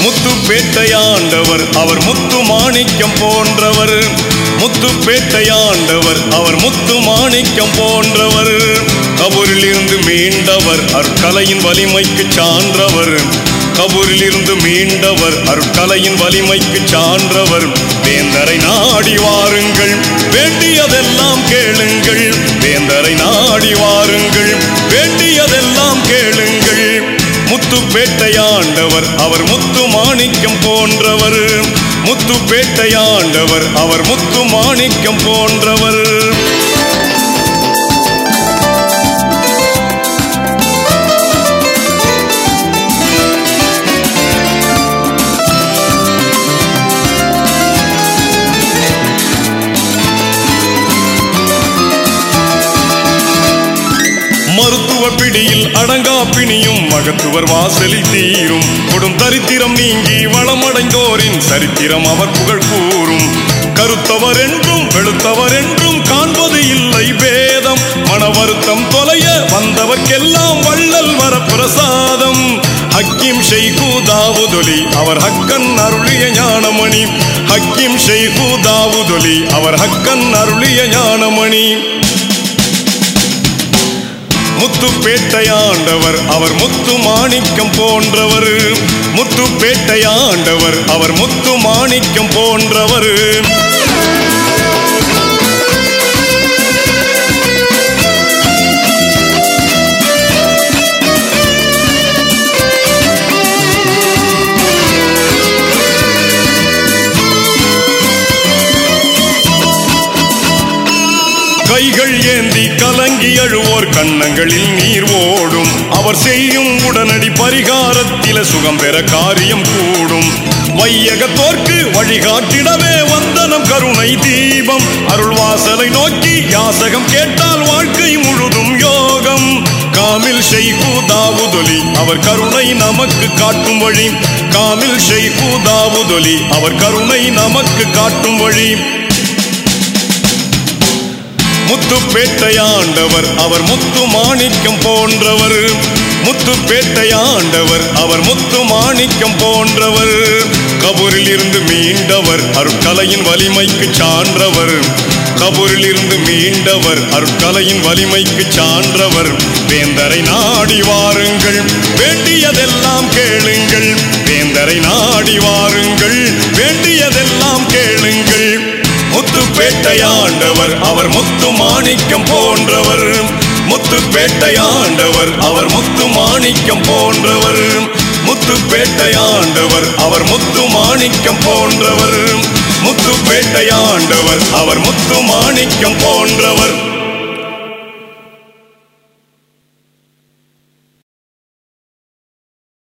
முத்துப்பேட்டையாண்டவர் அவர் முத்து மாணிக்கம் போன்றவர் முத்துப்பேட்டையாண்டவர் அவர் முத்து மாணிக்கம் போன்றவர் கபூரில் இருந்து மீண்டவர் அற்கலையின் வலிமைக்கு சான்றவர் கபூரில் இருந்து மீண்டவர் அற்கலையின் வலிமைக்கு சான்றவர் வேந்தரை நாடி வாருங்கள் வேண்டியதெல்லாம் கேளுங்கள் வேந்தரை நாடி வாருங்கள் வேண்டியதெல்லாம் கேளுங்கள் முத்துப்பேட்டையாண்டவர் அவர் முத்து மாணிக்கம் போன்றவர் முத்துப்பேட்டையாண்டவர் அவர் முத்து மாணிக்கம் போன்றவர் மருத்துவ பிடியில் அடங்கா பிணியும் மகத்துவர் வாசலில் தீரும் கொடும் தரித்திரம் நீங்கி வளமடைந்தோரின் சரித்திரம் அவர் புகழ் கூறும் கருத்தவர் என்றும் வெளுத்தவர் என்றும் காண்பது இல்லை வேதம் மன வருத்தம் தொலைய வந்தவர்க்கெல்லாம் வள்ளல் வரப்பிரசாதம் ஹக்கிம் ஷெய்கு தாவுதொலி அவர் ஹக்கன் அருளிய ஞானமணி ஹக்கிம் ஷெய்கு தாவுதொலி அவர் ஹக்கன் அருளிய ஞானமணி முத்துப்பேட்டையாண்டவர் அவர் முத்து மாணிக்கம் போன்றவர் முத்துப்பேட்டையாண்டவர் அவர் முத்து மாணிக்கம் போன்றவர் கைகள் ஏந்தி கலங்கி அழுவோர் கண்ணங்களில் நீர் ஓடும் அவர் செய்யும் உடனடி பரிகாரத்தில சுகம் பெற காரியம் கூடும் வையகத்தோர்க்கு வழிகாட்டிடவே வந்தனம் கருணை தீபம் அருள்வாசலை நோக்கி யாசகம் கேட்டால் வாழ்க்கை முழுதும் யோகம் காமில் ஷெய்கு தாவுதொலி அவர் கருணை நமக்கு காட்டும் வழி காமில் ஷெய்கு தாவுதொலி அவர் கருணை நமக்கு காட்டும் வழி முத்துப்பேட்டையாண்டவர் அவர் முத்து மாணிக்கம் போன்றவர் முத்துப்பேட்டையாண்டவர் அவர் முத்து மாணிக்கம் போன்றவர் கபூரில் இருந்து மீண்டவர் அருட்கலையின் வலிமைக்கு சான்றவர் கபூரில் இருந்து மீண்டவர் அருட்கலையின் வலிமைக்கு சான்றவர் வேந்தரை நாடி வாருங்கள் வேண்டியதெல்லாம் கேளுங்கள் வேந்தரை நாடி வாருங்கள் வேண்டியதெல்லாம் கேளுங்கள் முத்துப்பேட்டையாண்டவர் அவர் முத்து மாணிக்கம் போன்றவர் முத்துப்பேட்டையாண்டவர் அவர் முத்து மாணிக்கம் போன்றவர் முத்துப்பேட்டையாண்டவர் அவர் முத்து மாணிக்கம் போன்றவர் முத்துப்பேட்டையாண்டவர் அவர் முத்து மாணிக்கம் போன்றவர்